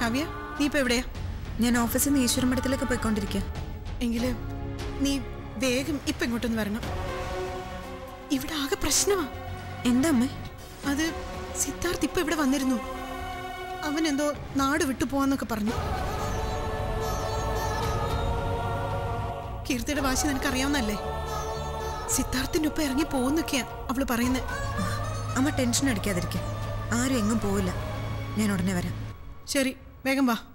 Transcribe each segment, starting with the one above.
കാവ്യ നീ ഇപ്പൊ എവിടെയാ ഞാൻ ഓഫീസിൽ നിന്ന് ഈശ്വരൻ മഠത്തിലേക്ക് പോയിക്കൊണ്ടിരിക്കുക എങ്കില് നീ വേഗം ഇപ്പൊ ഇങ്ങോട്ടൊന്ന് വരണം ഇവിടെ ആകെ പ്രശ്നമാ എന്താ അമ്മേ അത് സിദ്ധാർത്ഥ് ഇപ്പൊ ഇവിടെ വന്നിരുന്നു അവൻ എന്തോ നാട് വിട്ടു പോവാന്നൊക്കെ പറഞ്ഞു കീർത്തിയുടെ വാശി നിനക്ക് അറിയാവുന്നല്ലേ സിദ്ധാർത്ഥിന്റെ ഒപ്പം ഇറങ്ങി പോകുന്നൊക്കെയാ അവള് പറയുന്നത് അമ്മ ടെൻഷൻ അടിക്കാതിരിക്കും ആരും എങ്ങും പോവില്ല ഞാൻ ഉടനെ വരാം ശരി വേഗം വാ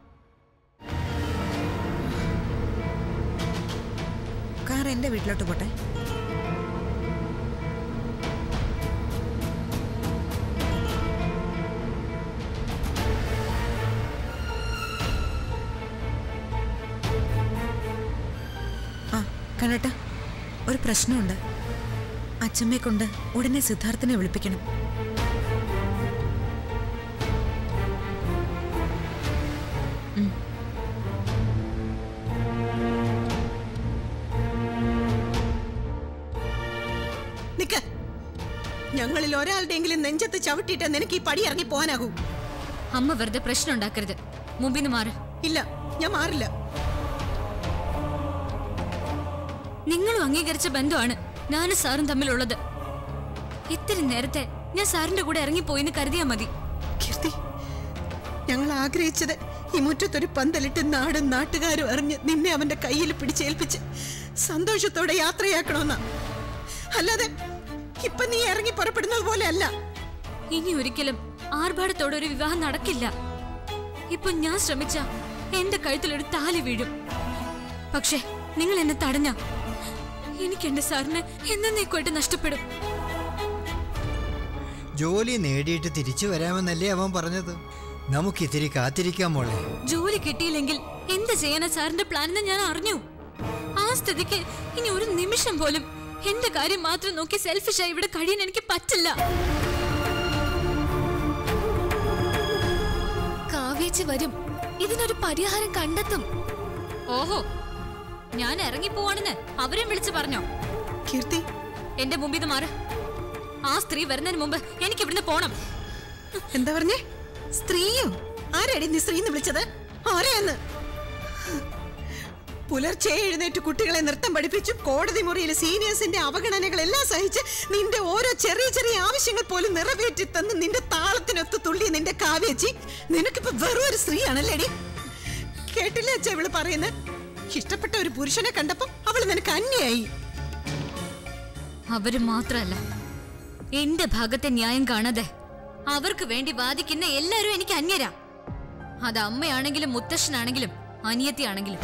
കാർ എൻ്റെ വീട്ടിലോട്ട് പോട്ടെ ആ കണ്ണേട്ട ഒരു പ്രശ്നമുണ്ട് അച്ഛമ്മയെ കൊണ്ട് ഉടനെ സിദ്ധാർത്ഥിനെ വിളിപ്പിക്കണം നിക്ക ഞങ്ങളിൽ ഒരാളുടെയെങ്കിലും നെഞ്ചത്ത് ചവിട്ടിയിട്ട് നിനക്ക് ഈ പടി ഇറങ്ങി പോകാനാകൂ അമ്മ വെറുതെ പ്രശ്നം ഉണ്ടാക്കരുത് മുമ്പിന്ന് മാറ് ഇല്ല ഞാൻ മാറില്ല നിങ്ങളും അംഗീകരിച്ച ബന്ധമാണ് ഞാനും സാറും തമ്മിലുള്ളത് ഇത്തിരി നേരത്തെ ഞാൻ സാറിന്റെ കൂടെ ഇറങ്ങിപ്പോയിന്ന് കരുതിയാ മതി കീർത്തി ഞങ്ങൾ ആഗ്രഹിച്ചത് ഈ മുറ്റത്തൊരു പന്തലിട്ട് നാടും നാട്ടുകാരും അറിഞ്ഞ് നിന്നെ അവന്റെ കയ്യിൽ പിടിച്ചേൽപ്പിച്ച് സന്തോഷത്തോടെ യാത്രയാക്കണമെന്നാ അല്ലാതെ ഇപ്പൊ നീ ഇറങ്ങി പുറപ്പെടുന്നത് പോലെ അല്ല ഇനി ഒരിക്കലും ആർഭാടത്തോടെ ഒരു വിവാഹം നടക്കില്ല ഇപ്പൊ ഞാൻ ശ്രമിച്ച എന്റെ കഴുത്തിലൊരു താലി വീഴും പക്ഷേ നിങ്ങൾ എന്നെ തടഞ്ഞ എനിക്ക് എന്റെ സാറിന് എന്നേക്കുമായിട്ട് നഷ്ടപ്പെടും ജോലി നേടിയിട്ട് തിരിച്ചു വരാമെന്നല്ലേ അവൻ പറഞ്ഞത് നമുക്കിത്തിരി കാത്തിരിക്കാം മോളെ ജോലി കിട്ടിയില്ലെങ്കിൽ എന്ത് ചെയ്യാനാ സാറിന്റെ പ്ലാൻ എന്ന് ഞാൻ അറിഞ്ഞു ആ സ്ഥിതിക്ക് ഇനി ഒരു നിമിഷം പോലും എന്റെ കാര്യം മാത്രം നോക്കി സെൽഫിഷായി ഇവിടെ കഴിയാൻ എനിക്ക് പറ്റില്ല കാവേച്ചി വരും ഇതിനൊരു പരിഹാരം കണ്ടെത്തും ഓഹോ ഞാൻ ഇറങ്ങിപ്പോവാണെന്ന് അവരും വിളിച്ചു പറഞ്ഞോ കീർത്തി എന്റെ മുമ്പിൽ നിന്ന് മാറ് ആ സ്ത്രീ വരുന്നതിന് മുമ്പ് എനിക്ക് ഇവിടുന്ന് പോണം എന്താ പറഞ്ഞേ സ്ത്രീയോ ആരാടി നീ സ്ത്രീ എന്ന് വിളിച്ചത് ആരെയെന്ന് പുലർച്ചെ എഴുന്നേറ്റ് കുട്ടികളെ നൃത്തം പഠിപ്പിച്ചും കോടതി മുറിയിൽ സീനിയേഴ്സിന്റെ അവഗണനകളെല്ലാം സഹിച്ച് നിന്റെ ഓരോ ചെറിയ ചെറിയ ആവശ്യങ്ങൾ പോലും നിറവേറ്റി തന്ന് നിന്റെ താളത്തിനൊത്ത് തുള്ളി നിന്റെ കാവേച്ചി നിനക്കിപ്പോ വെറും ഒരു സ്ത്രീയാണല്ലേടി കേട്ടില്ലേ അച്ഛ ഇവള് പറയുന്നത് ഇഷ്ടപ്പെട്ട ഒരു പുരുഷനെ കണ്ടപ്പം അവള് നിനക്ക് അന്യായി അവര് മാത്രല്ല എന്റെ ഭാഗത്തെ ന്യായം കാണാതെ അവർക്ക് വേണ്ടി വാദിക്കുന്ന എല്ലാരും എനിക്ക് അന്യരാ അത് അമ്മയാണെങ്കിലും മുത്തശ്ശനാണെങ്കിലും അനിയത്തിയാണെങ്കിലും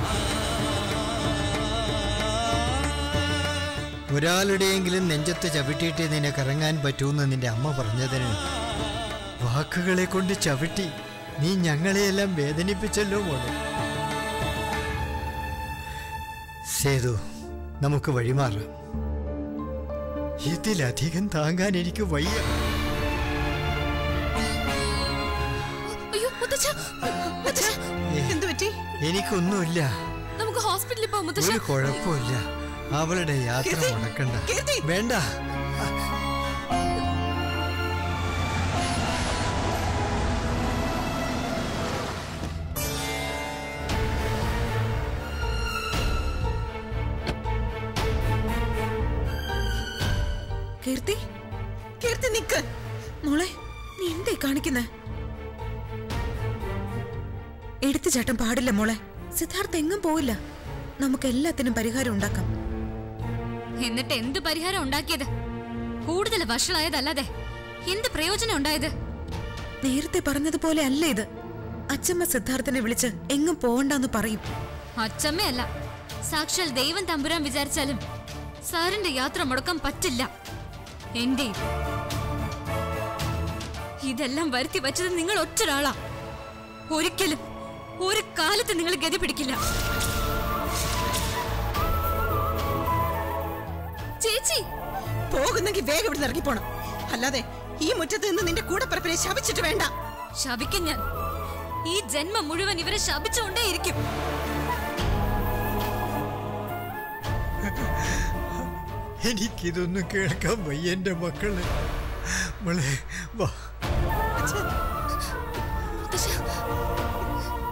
ഒരാളുടെയെങ്കിലും നെഞ്ചത്ത് ചവിട്ടിയിട്ട് നിനക്ക് ഇറങ്ങാൻ പറ്റൂന്ന് നിന്റെ അമ്മ പറഞ്ഞതിന് വാക്കുകളെ കൊണ്ട് ചവിട്ടി നീ ഞങ്ങളെയെല്ലാം വേദനിപ്പിച്ചല്ലോ മോളെ സേതു നമുക്ക് വഴിമാറാം ഇതിലധികം താങ്ങാൻ എനിക്ക് വയ്യ അയ്യോ മുത്തച്ഛ മുത്തച്ഛ എന്തു പറ്റി എനിക്കൊന്നുമില്ല നമുക്ക് ഹോസ്പിറ്റലിൽ പോകാം മുത്തച്ഛ ഒരു കുഴപ്പമില്ല അവളുടെ യാത്ര കീർത്തി, മുടക്കണ്ട കീർത്തി. വേണ്ട കീർത്തി കീർത്തി നിക്ക് മോളെ നീ എന്തേ കാണിക്കുന്നേ എടുത്തുചാട്ടം പാടില്ല മോളെ സിദ്ധാർത്ഥ എങ്ങും പോവില്ല നമുക്ക് എല്ലാത്തിനും പരിഹാരം ഉണ്ടാക്കാം എന്നിട്ട് എന്ത് പരിഹാരം ഉണ്ടാക്കിയത് കൂടുതൽ വഷളായതല്ലാതെ എന്ത് പ്രയോജനം ഉണ്ടായത് നേരത്തെ പറഞ്ഞതുപോലെ അല്ല ഇത് അച്ഛമ്മ സിദ്ധാർത്ഥനെ വിളിച്ച് എങ്ങും പോവണ്ടെന്ന് പറയും അച്ചമ്മയല്ല സാക്ഷാൽ ദൈവം തമ്പുരാൻ വിചാരിച്ചാലും സാറിന്റെ യാത്ര മുടക്കാൻ പറ്റില്ല എന്റെ ഇതെല്ലാം വരുത്തി വച്ചത് നിങ്ങൾ ഒറ്റൊരാളാ ഒരിക്കലും ഒരു കാലത്ത് നിങ്ങൾ ഗതി പിടിക്കില്ല ചേച്ചി പോകുന്നെങ്കിൽ വേഗം ഇവിടെ ഇറങ്ങിപ്പോണം അല്ലാതെ ഈ മുറ്റത്ത് നിന്ന് നിന്റെ കൂടെ പറപ്പിനെ ശപിച്ചിട്ട് വേണ്ട ശപിക്കും ഞാൻ ഈ ജന്മം മുഴുവൻ ഇവരെ ശപിച്ചുകൊണ്ടേയിരിക്കും എനിക്കിതൊന്നും കേൾക്കാൻ വയ്യ എൻ്റെ മക്കള് മോളെ വാ മുത്തശ്ശ,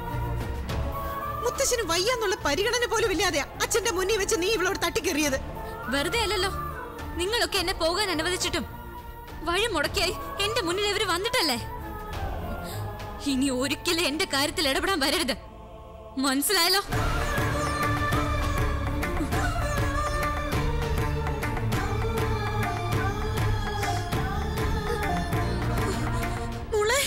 മുത്തശ്ശന് വയ്യാന്നുള്ള പരിഗണന പോലും ഇല്ലാതെ അച്ഛന്റെ മുന്നിൽ വെച്ച് നീ ഇവളോട് തട്ടിക്കേറിയത് വെറുതെ അല്ലല്ലോ നിങ്ങളൊക്കെ എന്നെ പോകാൻ അനുവദിച്ചിട്ടും വഴി മുടക്കിയായി എന്റെ മുന്നിൽ ഇവര് വന്നിട്ടല്ലേ ഇനി ഒരിക്കലും എന്റെ കാര്യത്തിൽ ഇടപെടാൻ വരരുത് മനസ്സിലായല്ലോ മോളെ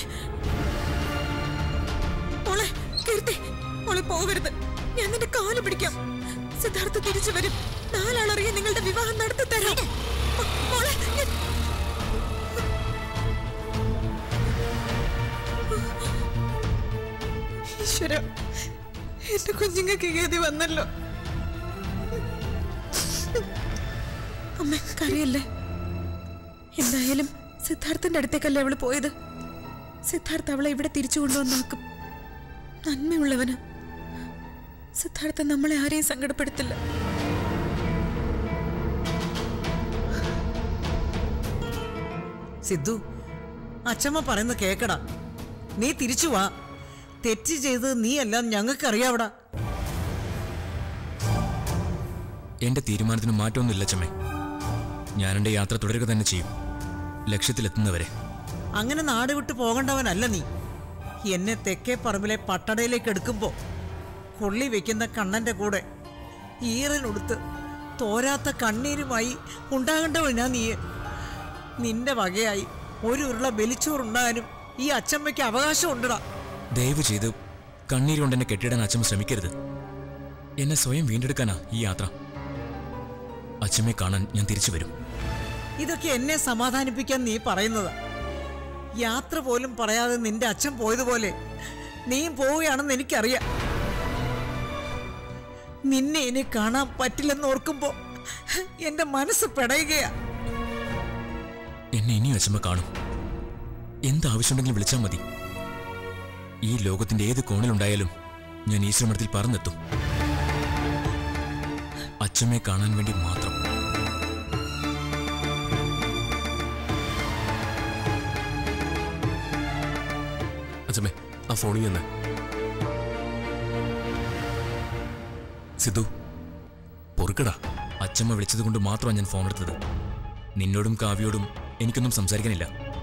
മോളെ കീർത്തി മോളെ പോകരുത് ഞാൻ നിന്റെ കാല് പിടിക്കാം സിദ്ധാർത്ഥ തിരിച്ചു വരും നാലാളറിയാൻ നിങ്ങളുടെ വിവാഹം നടത്തി തരാം മോ- മോളെ ഞാൻ- ഈശ്വര എന്റെ കുഞ്ഞുങ്ങൾക്ക് ഗതി വന്നല്ലോ അമ്മ കരയല്ലേ എന്തായാലും സിദ്ധാർത്ഥന്റെ അടുത്തേക്കല്ലേ അവള് പോയത് സിദ്ധാർത്ഥ അവളെ ഇവിടെ തിരിച്ചു കൊണ്ടുവന്നാക്കും നന്മയുള്ളവന് സിദ്ധാർത്ഥ നമ്മളെ ആരെയും സങ്കടപ്പെടുത്തില്ല സിദ്ധു അച്ഛമ്മ പറയുന്ന കേക്കടാ നീ തിരിച്ചു വാ തെറ്റ് ചെയ്ത് നീയെല്ലാം ഞങ്ങൾക്കറിയാവടാ എന്റെ തീരുമാനത്തിന് മാറ്റമൊന്നുമില്ല ചമ്മേ ഞാൻ എന്റെ യാത്ര തുടരുക തന്നെ ചെയ്യും ലക്ഷ്യത്തിലെത്തുന്നവരെ അങ്ങനെ നാട് വിട്ട് പോകേണ്ടവനല്ല നീ എന്നെ തെക്കേ പറമ്പിലെ പട്ടടയിലേക്ക് എടുക്കുമ്പോ കൊള്ളി വെക്കുന്ന കണ്ണന്റെ കൂടെ ഈറനൊടുത്ത് തോരാത്ത കണ്ണീരുമായി ഉണ്ടാകേണ്ടവനാ നീ നിന്റെ വകയായി ഒരു ഉരുള ബലിച്ചോറുണ്ടാകാനും ഈ അച്ചമ്മയ്ക്ക് അവകാശമുണ്ടടാ ദയവ് ചെയ്ത് കണ്ണീര് കൊണ്ട് എന്നെ കെട്ടിടാൻ അച്ഛമ്മ ശ്രമിക്കരുത് എന്നെ സ്വയം വീണ്ടെടുക്കാനാ ഈ യാത്ര അച്ഛമ്മയെ കാണാൻ ഞാൻ തിരിച്ചു വരും ഇതൊക്കെ എന്നെ സമാധാനിപ്പിക്കാൻ നീ പറയുന്നതാ യാത്ര പോലും പറയാതെ നിന്റെ അച്ഛൻ പോയതുപോലെ നീയും പോവുകയാണെന്ന് എനിക്കറിയാം നിന്നെ ഇനി കാണാൻ പറ്റില്ലെന്ന് ഓർക്കുമ്പോ എന്റെ മനസ്സ് പെടയുകയാ എന്നെ ഇനിയും അച്ഛമ്മ കാണും എന്താവശ്യമുണ്ടെങ്കിലും വിളിച്ചാൽ മതി ഈ ലോകത്തിന്റെ ഏത് കോണിലുണ്ടായാലും ഞാൻ ഈശ്വരമഠത്തിൽ പറന്നെത്തും അച്ഛമ്മയെ കാണാൻ വേണ്ടി മാത്രം അച്ഛമ്മേ ആ ഫോണിൽ നിന്ന് സിദ്ധു പൊറുക്കടാ അച്ഛമ്മ വിളിച്ചത് കൊണ്ട് മാത്രമാണ് ഞാൻ ഫോൺ എടുത്തത് നിന്നോടും കാവ്യോടും എനിക്കൊന്നും സംസാരിക്കാനില്ല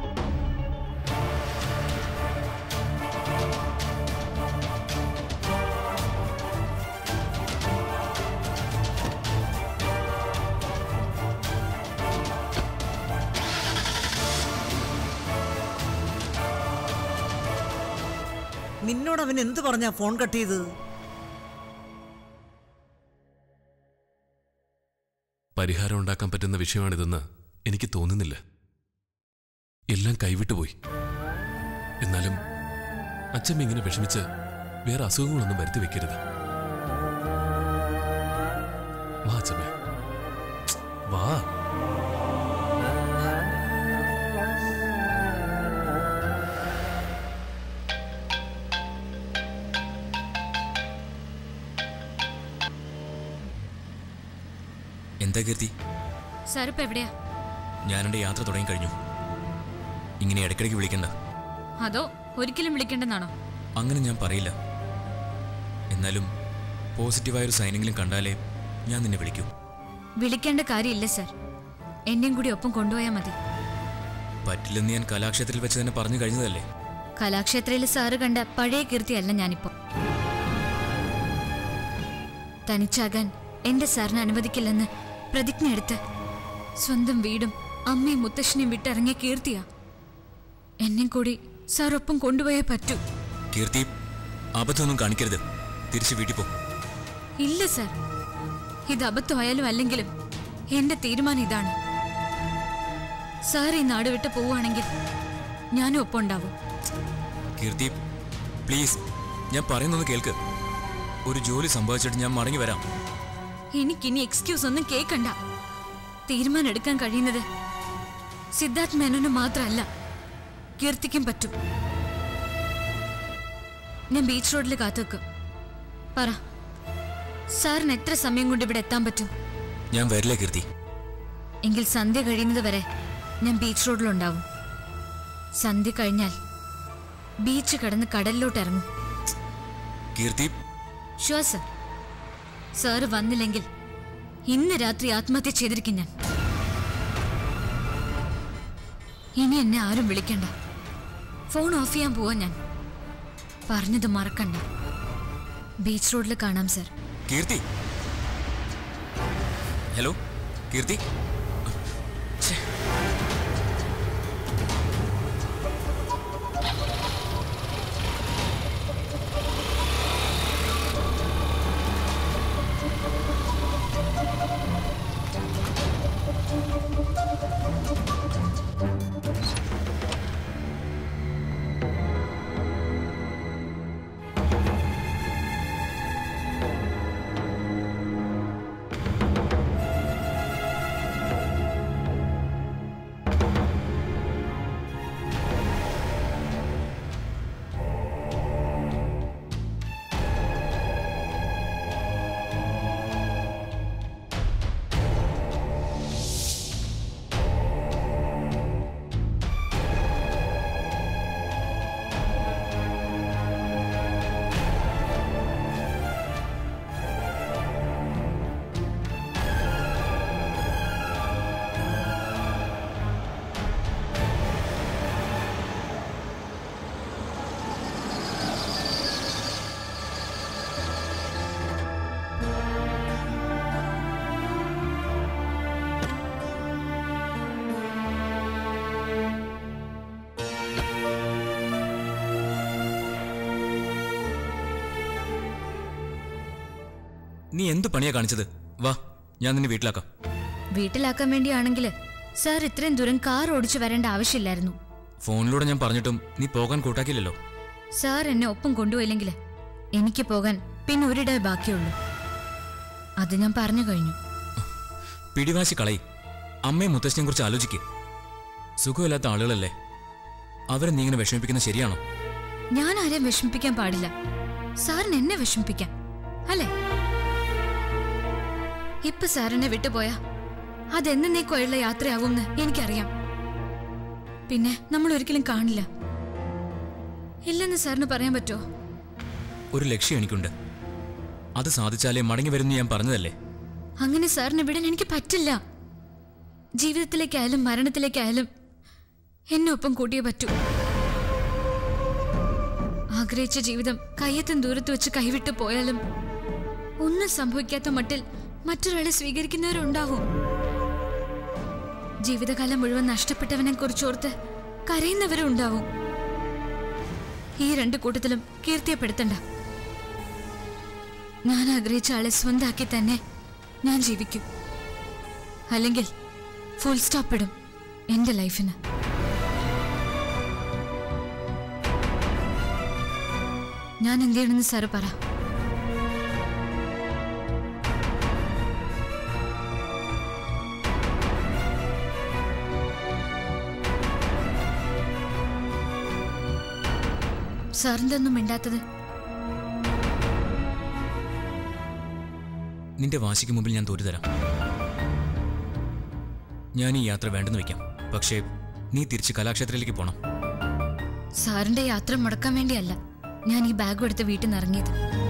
നിന്നോട് അവൻ എന്ത് പറഞ്ഞാ ഫോൺ കട്ട് ചെയ്തത് പരിഹാരം ഉണ്ടാക്കാൻ പറ്റുന്ന വിഷയമാണിതെന്ന് എനിക്ക് തോന്നുന്നില്ല എല്ലാം കൈവിട്ടുപോയി എന്നാലും അച്ഛമ്മ ഇങ്ങനെ വിഷമിച്ച് വേറെ അസുഖങ്ങളൊന്നും വരുത്തി വെക്കരുത് വാ അച്ഛമ്മേ വാ എന്താ കീർത്തി സാർ ഇപ്പൊ എവിടെയാ ഞാൻ എൻ്റെ യാത്ര തുടങ്ങി കഴിഞ്ഞു ഇങ്ങനെ ഇടയ്ക്കിടയ്ക്ക് വിളിക്കണ്ട അതോ ഒരിക്കലും വിളിക്കേണ്ടെന്നാണോ അങ്ങനെ ഞാൻ പറയില്ല എന്നാലും പോസിറ്റീവായൊരു സൈനെങ്കിലും കണ്ടാലേ ഞാൻ നിന്നെ വിളിക്കൂ വിളിക്കേണ്ട കാര്യമില്ല സാർ എന്നെയും കൂടി ഒപ്പം കൊണ്ടുപോയാൽ മതി പറ്റില്ലെന്ന് ഞാൻ കലാക്ഷേത്രത്തിൽ വെച്ച് തന്നെ പറഞ്ഞു കഴിഞ്ഞതല്ലേ കലാക്ഷേത്രയിൽ സാറ് കണ്ട പഴയ കീർത്തിയല്ല ഞാനിപ്പോ തനിച്ചാകാൻ എന്റെ സാറിന് അനുവദിക്കില്ലെന്ന് പ്രതിജ്ഞ എടുത്ത് സ്വന്തം വീടും അമ്മയും മുത്തശ്ശനെയും വിട്ടിറങ്ങിയ കീർത്തിയാ എന്നെ കൂടി സാർ ഒപ്പം കൊണ്ടുപോയേ പറ്റൂ കീർത്തി അബദ്ധമൊന്നും കാണിക്കരുത് തിരിച്ച് വീട്ടിൽ പോ ഇല്ല സാർ ഇത് അബദ്ധമായാലും അല്ലെങ്കിലും എന്റെ തീരുമാനം ഇതാണ് സാർ ഈ നാട് വിട്ട് പോവുകയാണെങ്കിൽ ഞാനും ഒപ്പം ഉണ്ടാവും കീർത്തി പ്ലീസ് ഞാൻ പറയുന്നൊന്ന് കേൾക്ക് ഒരു ജോലി സംഭവിച്ചിട്ട് ഞാൻ മടങ്ങി വരാം എനിക്കിനി എക്സ്ക്യൂസ് ഒന്നും കേൾക്കണ്ട തീരുമാനം എടുക്കാൻ കഴിയുന്നത് സിദ്ധാർത്ഥ് മേനോന് മാത്രമല്ല കീർത്തിക്കും പറ്റും ഞാൻ ബീച്ച് റോഡിൽ കാത്തുവെക്കും പറ സാറിന് എത്ര സമയം കൊണ്ട് ഇവിടെ എത്താൻ പറ്റും ഞാൻ വരില്ല കീർത്തി എങ്കിൽ സന്ധ്യ കഴിയുന്നത് വരെ ഞാൻ ബീച്ച് റോഡിലുണ്ടാവും സന്ധ്യ കഴിഞ്ഞാൽ ബീച്ച് കടന്ന് കടലിലോട്ട് ഇറങ്ങും കീർത്തി ഷുവർ സർ സാറ് വന്നില്ലെങ്കിൽ ഇന്ന് രാത്രി ആത്മഹത്യ ചെയ്തിരിക്കും ഞാൻ ഇനി എന്നെ ആരും വിളിക്കണ്ട ഫോൺ ഓഫ് ചെയ്യാൻ പോവാ ഞാൻ പറഞ്ഞത് മറക്കണ്ട ബീച്ച് റോഡിൽ കാണാം സർ കീർത്തി ഹലോ കീർത്തി ഛേ. നീ എന്ത് പണിയാ കാണിച്ചത് വാ ഞാൻ നിന്നെ വീട്ടിലാക്കാം വീട്ടിലാക്കാൻ വേണ്ടിയാണെങ്കിൽ സാർ ഇത്രയും ദൂരം കാർ ഓടിച്ചു വരേണ്ട ആവശ്യമില്ലായിരുന്നു ഫോണിലൂടെ ഞാൻ പറഞ്ഞിട്ടും നീ പോകാൻ കൂട്ടാക്കില്ലല്ലോ സാർ എന്നെ ഒപ്പം കൊണ്ടുപോയില്ലെങ്കിൽ എനിക്ക് പോകാൻ പിന്നെ ഒരിടേ ബാക്കിയുള്ളൂ അത് ഞാൻ പറഞ്ഞു കഴിഞ്ഞു പിടിവാശി കളയി അമ്മയും മുത്തശ്ശനെ കുറിച്ച് ആലോചിക്ക് സുഖമില്ലാത്ത ആളുകളല്ലേ അവരെ നീ ഇങ്ങനെ വിഷമിപ്പിക്കുന്നത് ശരിയാണോ ഞാൻ ആരെയും വിഷമിപ്പിക്കാൻ പാടില്ല സാറിന് എന്നെ വിഷമിപ്പിക്കാം അല്ലേ ഇപ്പൊ സാറിനെ വിട്ടുപോയാ അതെന്നേക്കുള്ള യാത്രയാവുമെന്ന് എനിക്കറിയാം പിന്നെ നമ്മൾ ഒരിക്കലും കാണില്ല ഇല്ലെന്ന് സാറിന് പറയാൻ പറ്റുമോ ഒരു ലക്ഷ്യം എനിക്കുണ്ട് അത് സാധിച്ചാലേ മടങ്ങി വരുന്നു ഞാൻ പറഞ്ഞതല്ലേ അങ്ങനെ സാറിനെ വിടാൻ എനിക്ക് പറ്റില്ല ജീവിതത്തിലേക്കായാലും മരണത്തിലേക്കായാലും എന്നെ ഒപ്പം കൂട്ടിയേ പറ്റൂ ആഗ്രഹിച്ച ജീവിതം കയ്യെത്തും ദൂരത്ത് വെച്ച് കൈവിട്ടു പോയാലും ഒന്നും സംഭവിക്കാത്ത മട്ടിൽ മറ്റൊരാളെ സ്വീകരിക്കുന്നവരുണ്ടാവും ജീവിതകാലം മുഴുവൻ നഷ്ടപ്പെട്ടവനെ കുറിച്ചോർത്ത് കരയുന്നവരും ഉണ്ടാവും ഈ രണ്ട് കൂട്ടത്തിലും കീർത്തിയപ്പെടുത്തണ്ട ഞാൻ ആഗ്രഹിച്ച ആളെ സ്വന്താക്കി തന്നെ ഞാൻ ജീവിക്കും അല്ലെങ്കിൽ ഫുൾ സ്റ്റോപ്പ് ഇടും എന്റെ ലൈഫിന് ഞാൻ എന്ത് ചെയ്യണമെന്ന് സാറ് പറ സാറിന്തൊന്നും മിണ്ടാത്തത് നിന്റെ വാശിക്ക് മുമ്പിൽ ഞാൻ തോറ്റുതരാം ഞാൻ ഈ യാത്ര വേണ്ടെന്ന് വെക്കാം പക്ഷേ നീ തിരിച്ച് കലാക്ഷേത്രത്തിലേക്ക് പോണം സാറിന്റെ യാത്ര മുടക്കാൻ വേണ്ടിയല്ല ഞാൻ ഈ ബാഗ് എടുത്ത് വീട്ടിൽ നിന്ന് ഇറങ്ങിയത്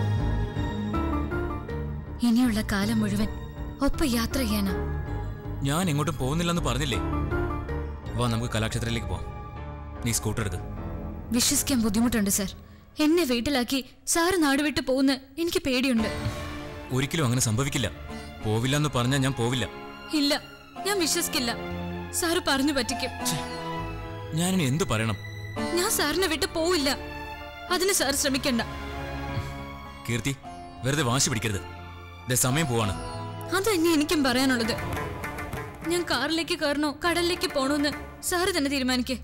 ഇനിയുള്ള കാലം മുഴുവൻ ഒപ്പം യാത്ര ചെയ്യാനാ ഞാൻ എങ്ങോട്ടും പോകുന്നില്ലെന്ന് പറഞ്ഞില്ലേ വാ നമുക്ക് കലാക്ഷേത്രത്തിലേക്ക് പോവാം നീ സ്കൂട്ടർ എടുക്ക് വിശ്വസിക്കാൻ ബുദ്ധിമുട്ടുണ്ട് സർ എന്നെ വീട്ടിലാക്കി സാറ് നാട് വിട്ട് പോകുന്ന എനിക്ക് പേടിയുണ്ട് ഒരിക്കലും അങ്ങനെ സംഭവിക്കില്ല പോവില്ല എന്ന് പറഞ്ഞാൽ ഞാൻ പോവില്ല ഇല്ല ഞാൻ വിശ്വസിക്കില്ല സാറ് പറഞ്ഞു പറ്റിക്കും ഞാനിനി എന്തു പറയണം ഞാൻ സാറിനെ വിട്ട് പോവില്ല അതിന് സാർ ശ്രമിക്കണ്ട കീർത്തി വെറുതെ വാശി പിടിക്കരുത് ദേ സമയം പോവാണ് അത് തന്നെ എനിക്കും പറയാനുള്ളത് ഞാൻ കാറിലേക്ക് കയറണോ കടലിലേക്ക് പോണോന്ന് സാറ് തന്നെ തീരുമാനിക്കേ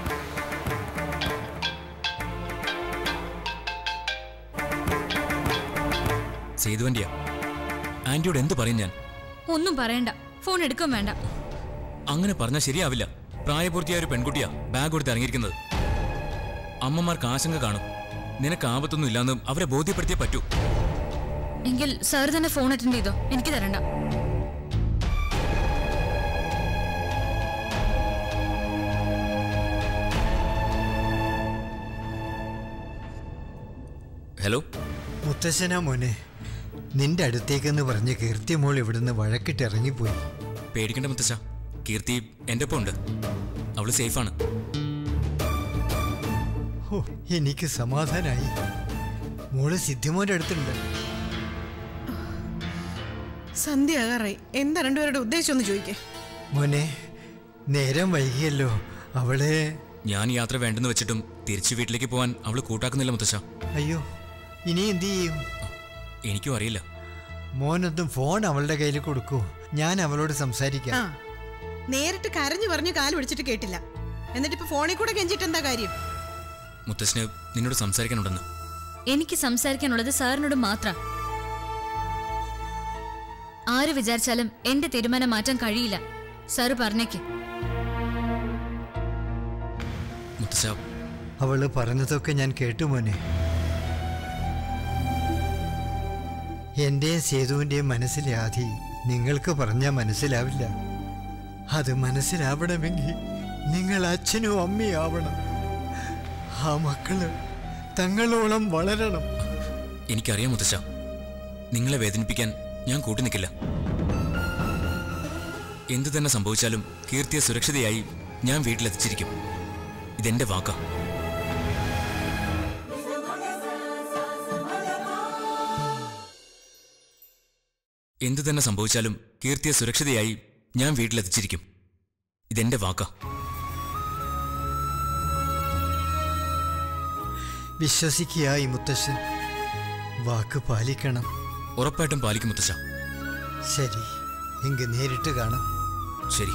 സേതുവന്റിയാ ആന്റിയോട് എന്ത് പറയും ഞാൻ ഒന്നും പറയണ്ട ഫോൺ എടുക്കാൻ വേണ്ട അങ്ങനെ പറഞ്ഞാൽ ശരിയാവില്ല പ്രായപൂർത്തിയായ ഒരു പെൺകുട്ടിയാ ബാഗ് കൊടുത്ത് ഇറങ്ങിയിരിക്കുന്നത് അമ്മമാർക്ക് ആശങ്ക കാണും നിനക്ക് ആപത്തൊന്നും ഇല്ലാന്ന് അവരെ ബോധ്യപ്പെടുത്തിയേ പറ്റൂ എങ്കിൽ സാർ തന്നെ ഫോൺ അറ്റൻഡ് ചെയ്തോ എനിക്ക് തരണ്ട ഹലോ മുത്തശ്ശനാ മോനെ നിന്റെ അടുത്തേക്കെന്ന് പറഞ്ഞ് കീർത്തിമോൾ ഇവിടുന്ന് വഴക്കിട്ട് ഇറങ്ങിപ്പോയി പേടിക്കണ്ട മുത്തശ്ശ കീർത്തി എൻ്റെ ഒപ്പം ഉണ്ട് അവള് സേഫാണ് ഓ എനിക്ക് സമാധാനായി മോള് സിദ്ധിമോന്റെ അടുത്തുണ്ട് സന്ധ്യ ആകാറായി എന്താ രണ്ടുപേരുടെ ഉദ്ദേശം ഒന്ന് ചോദിക്കേ മോനെ നേരം വൈകിയല്ലോ അവളെ ഞാൻ യാത്ര വേണ്ടെന്ന് വെച്ചിട്ടും തിരിച്ചു വീട്ടിലേക്ക് പോകാൻ അവള് കൂട്ടാക്കുന്നില്ല മുത്തശ്ശ അയ്യോ ഇനി എന്തു ചെയ്യും എനിക്കും അറിയില്ല മോനൊന്നും ഫോൺ അവളുടെ കയ്യിൽ കൊടുക്കൂ ഞാൻ അവളോട് സംസാരിക്കാം ആ നേരിട്ട് കരഞ്ഞു പറഞ്ഞു കാല് പിടിച്ചിട്ട് കേട്ടില്ല എന്നിട്ട് ഇപ്പൊ ഫോണിൽ കൂടെ കെഞ്ചിട്ട് എന്താ കാര്യം മുത്തശ്ശന് നിന്നോട് സംസാരിക്കാനുണ്ടെന്ന് എനിക്ക് സംസാരിക്കാനുള്ളത് സാറിനോട് മാത്രം ആര് വിചാരിച്ചാലും എന്റെ തീരുമാനം മാറ്റാൻ കഴിയില്ല സാറ് പറഞ്ഞേക്ക് മുത്തശ്ശ അവള് പറഞ്ഞതൊക്കെ ഞാൻ കേട്ടു മോനെ എന്റെയും സേതുവിന്റെയും മനസ്സിലെ ആധി നിങ്ങൾക്ക് പറഞ്ഞാൽ മനസ്സിലാവില്ല അത് മനസ്സിലാവണമെങ്കിൽ നിങ്ങൾ അച്ഛനും അമ്മയും ആവണം ആ മക്കള് തങ്ങളോളം വളരണം എനിക്കറിയാം മുത്തശ്ശ നിങ്ങളെ വേദനിപ്പിക്കാൻ ഞാൻ കൂട്ടി നിൽക്കില്ല എന്തു തന്നെ സംഭവിച്ചാലും കീർത്തിയെ സുരക്ഷിതയായി ഞാൻ വീട്ടിലെത്തിച്ചിരിക്കും ഇതെന്റെ വാക്കാ എന്തു തന്നെ സംഭവിച്ചാലും കീർത്തിയെ സുരക്ഷിതയായി ഞാൻ വീട്ടിലെത്തിച്ചിരിക്കും ഇതെന്റെ വാക്കാ വിശ്വസിക്കുക ഈ മുത്തശ്ശൻ വാക്ക് പാലിക്കണം ഉറപ്പായിട്ടും പാലിക്കും മുത്തശ്ശ ശരി എങ്കിൽ നേരിട്ട് കാണാം ശരി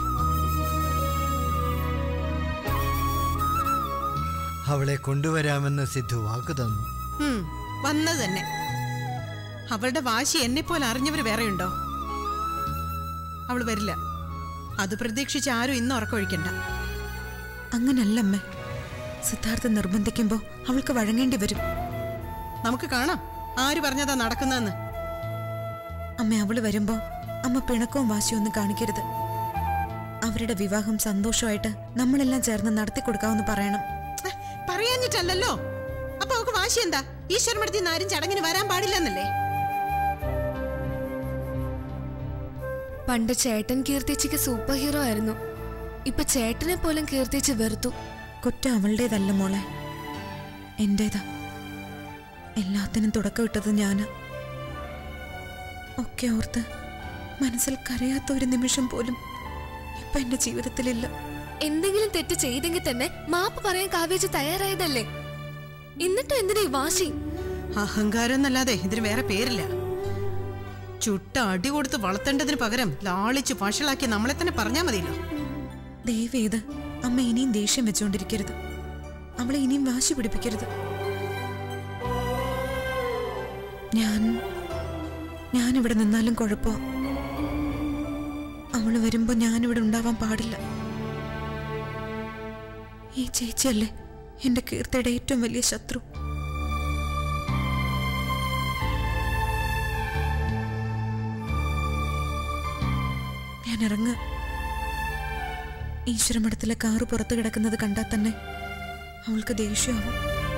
അവളെ കൊണ്ടുവരാമെന്ന് സിദ്ധു വാക്ക് തന്നു ഉം, വന്നത് തന്നെ അവളുടെ വാശി എന്നെ പോലെ അറിഞ്ഞവർ വേറെയുണ്ടോ അവള് വരില്ല അത് പ്രതീക്ഷിച്ച് ആരും ഇന്ന് ഉറക്കൊഴിക്കണ്ട അങ്ങനല്ല അമ്മ സിദ്ധാർത്ഥ നിർബന്ധിക്കുമ്പോ അവൾക്ക് വഴങ്ങേണ്ടി വരും നമുക്ക് കാണാം ആര് പറഞ്ഞതാ നടക്കുന്നതെന്ന് അമ്മ അവള് വരുമ്പോ അമ്മ പിണക്കവും വാശിയും ഒന്നും കാണിക്കരുത് അവരുടെ വിവാഹം സന്തോഷമായിട്ട് നമ്മളെല്ലാം ചേർന്ന് നടത്തി കൊടുക്കാമെന്ന് പറയണം ഏ, പറയാഞ്ഞിട്ടല്ലല്ലോ അപ്പൊ അവക്ക് വാശി എന്താ ഈശ്വരമടത്തി ആരും ചടങ്ങിന് വരാൻ പാടില്ലെന്നല്ലേ പണ്ട് ചേട്ടൻ കീർത്തിച്ചയ്ക്ക് സൂപ്പർ ഹീറോ ആയിരുന്നു ഇപ്പൊ ചേട്ടനെ പോലും കീർത്തിച്ച് വെറുത്തു കുറ്റം അവളുടേതല്ല മോളെ എന്റേതാ എല്ലാത്തിനും തുടക്കമിട്ടത് ഞാന് ഒക്കെ ഓർത്ത് മനസ്സിൽ കരയാത്ത ഒരു നിമിഷം പോലും ഇപ്പൊ എന്റെ ജീവിതത്തിലില്ല എന്തെങ്കിലും തെറ്റ് ചെയ്തെങ്കിൽ തന്നെ മാപ്പ് പറയാൻ കാവേജ് തയ്യാറായതല്ലേ എന്നിട്ടും എന്തിനാ ഈ വാശി അഹങ്കാരം എന്നല്ലാതെ ഇതിന് വേറെ പേരില്ല ചുട്ട അടി കൊടുത്ത് വളർത്തേണ്ടതിന് പകരം ലാളിച്ച് വഷളാക്കി നമ്മളെ തന്നെ പറഞ്ഞാ മതിയല്ലോ ദയവേത് അമ്മ ഇനിയും ദേഷ്യം വെച്ചുകൊണ്ടിരിക്കരുത് അവളെ ഇനിയും വാശി പിടിപ്പിക്കരുത് ഞാൻ ഞാൻ ഇവിടെ നിന്നാലും കുഴപ്പോ അവള് വരുമ്പോ ഞാനിവിടെ ഉണ്ടാവാൻ പാടില്ല ഈ ചേച്ചിയല്ലേ എന്റെ കീർത്തിയുടെ ഏറ്റവും വലിയ ശത്രു ഞാൻ ഇറങ്ങ ഈശ്വരമഠത്തിലെ കാറ് പുറത്തു കിടക്കുന്നത് കണ്ടാൽ തന്നെ അവൾക്ക് ദേഷ്യമാവും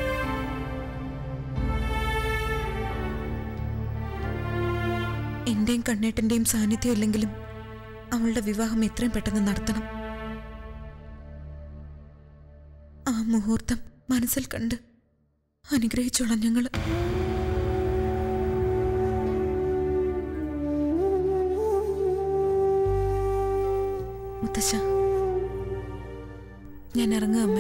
എന്റെയും കണ്ണേട്ടന്റെയും സാന്നിധ്യം ഇല്ലെങ്കിലും അവളുടെ വിവാഹം എത്രയും പെട്ടെന്ന് നടത്തണം ആ മുഹൂർത്തം മനസ്സിൽ കണ്ട് അനുഗ്രഹിച്ചോളാം ഞങ്ങള് മുത്തശ്ശ ഞാൻ ഇറങ്ങുക അമ്മേ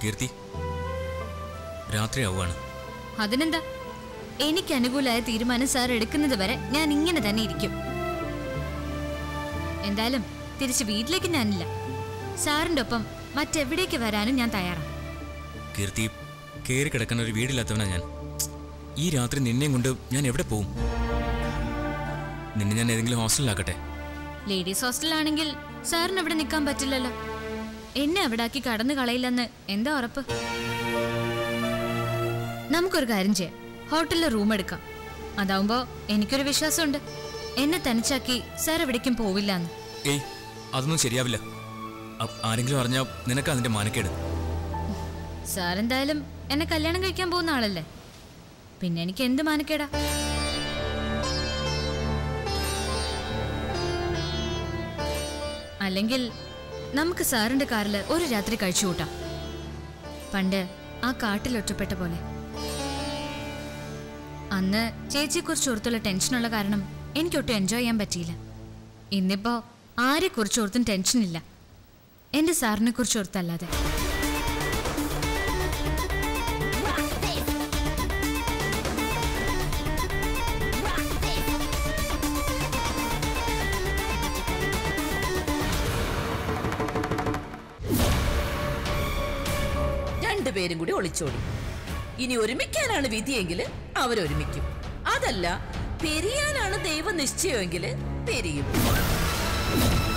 കീർത്തി രാത്രി ആവുകയാണ് അതിനെന്താ എനിക്ക് അനുകൂലമായ തീരുമാനം സാർ എടുക്കുന്നത് വരെ ഞാൻ ഇങ്ങനെ തന്നെ ഇരിക്കും എന്തായാലും തിരിച്ച് വീട്ടിലേക്ക് ഞാനില്ല സാറിന്റെ ഒപ്പം മറ്റെവിടേക്ക് വരാനും ഞാൻ തയ്യാറാണ് കീർത്തി കയറി കിടക്കുന്ന ഒരു വീടില്ലാത്തവനാ ഞാൻ ഈ രാത്രി നിന്നെയും കൊണ്ട് ഞാൻ എവിടെ പോവും നിന്നെ ഞാൻ ഏതെങ്കിലും ഹോസ്റ്റലിലാക്കട്ടെ ലേഡീസ് ഹോസ്റ്റലാണെങ്കിൽ സാറിന് അവിടെ നിൽക്കാൻ പറ്റില്ലല്ലോ എന്നെ അവിടെ ആക്കി കടന്നു കളയില്ലെന്ന് എന്താ ഉറപ്പ് നമുക്കൊരു കാര്യം ചെയ്യാം ഹോട്ടലിൽ റൂം എടുക്കാം അതാവുമ്പോ എനിക്കൊരു വിശ്വാസമുണ്ട് എന്നെ തനിച്ചാക്കി സാർ എവിടേക്കും പോവില്ലെന്ന് ഏയ് അതൊന്നും ശരിയാവില്ല അ- ആരെങ്കിലും അറിഞ്ഞാൽ നിനക്ക് അതിന്റെ മാനക്കേട് സാർ എന്തായാലും എന്നെ കല്യാണം കഴിക്കാൻ പോകുന്ന ആളല്ലേ പിന്നെ എനിക്ക് എന്ത് മാനക്കേടാ അല്ലെങ്കിൽ നമുക്ക് സാറിന്റെ കാറിൽ ഒരു രാത്രി കഴിച്ചു കൂട്ടാം പണ്ട് ആ കാട്ടിൽ ഒറ്റപ്പെട്ട പോലെ അന്ന് ചേച്ചിയെക്കുറിച്ച് ഓർത്തുള്ള ടെൻഷനുള്ള കാരണം എനിക്കൊട്ടും എൻജോയ് ചെയ്യാൻ പറ്റിയില്ല ഇന്നിപ്പോ ആരെക്കുറിച്ച് ഓർത്തും ടെൻഷനില്ല എന്റെ സാറിനെ കുറിച്ച് ഓർത്തല്ലാതെ രണ്ടുപേരും കൂടി ഒളിച്ചോടി ഇനി ഒരുമിക്കാനാണ് വിധിയെങ്കിൽ അവരൊരുമിക്കും അതല്ല പെരിയാനാണ് ദൈവ നിശ്ചയമെങ്കിൽ പെരിയും